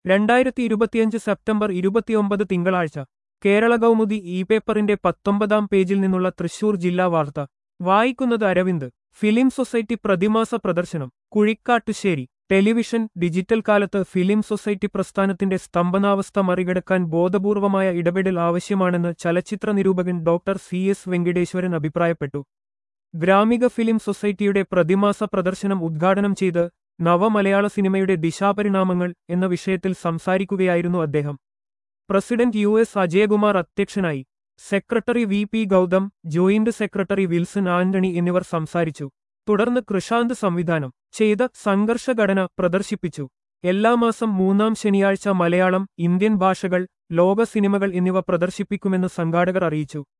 രണ്ടായിരത്തി ഇരുപത്തിയഞ്ച് സെപ്റ്റംബർ ഇരുപത്തിയൊമ്പത് തിങ്കളാഴ്ച കേരള കൗമുദി ഇ പേപ്പറിന്റെ പത്തൊമ്പതാം പേജിൽ നിന്നുള്ള തൃശൂർ ജില്ലാ വാർത്ത വായിക്കുന്നത് അരവിന്ദ് ഫിലിം സൊസൈറ്റി പ്രതിമാസ പ്രദർശനം കുഴിക്കാട്ടുശ്ശേരി ടെലിവിഷൻ ഡിജിറ്റൽ കാലത്ത് ഫിലിം സൊസൈറ്റി പ്രസ്ഥാനത്തിന്റെ സ്തംഭനാവസ്ഥ മറികടക്കാൻ ബോധപൂർവമായ ഇടപെടൽ ആവശ്യമാണെന്ന് ചലച്ചിത്ര നിരൂപകൻ ഡോക്ടർ സി എസ് വെങ്കടേശ്വരൻ അഭിപ്രായപ്പെട്ടു ഗ്രാമിക ഫിലിം സൊസൈറ്റിയുടെ പ്രതിമാസ പ്രദർശനം ഉദ്ഘാടനം ചെയ്ത് നവമലയാള സിനിമയുടെ ദിശാപരിണാമങ്ങൾ എന്ന വിഷയത്തിൽ സംസാരിക്കുകയായിരുന്നു അദ്ദേഹം പ്രസിഡന്റ് യു എസ് അജയകുമാർ അധ്യക്ഷനായി secretary V P Gautham joint secretary Wilson Antony എന്നിവർ സംസാരിച്ചു തുടർന്ന് കൃഷാന്ത് സംവിധാനം ചെയ്ത സംഘർഷഘടന പ്രദർശിപ്പിച്ചു എല്ലാ മാസം മൂന്നാം ശനിയാഴ്ച മലയാളം ഇന്ത്യൻ ഭാഷകൾ ലോക സിനിമകൾ എന്നിവ പ്രദർശിപ്പിക്കുമെന്ന് സംഘാടകർ അറിയിച്ചു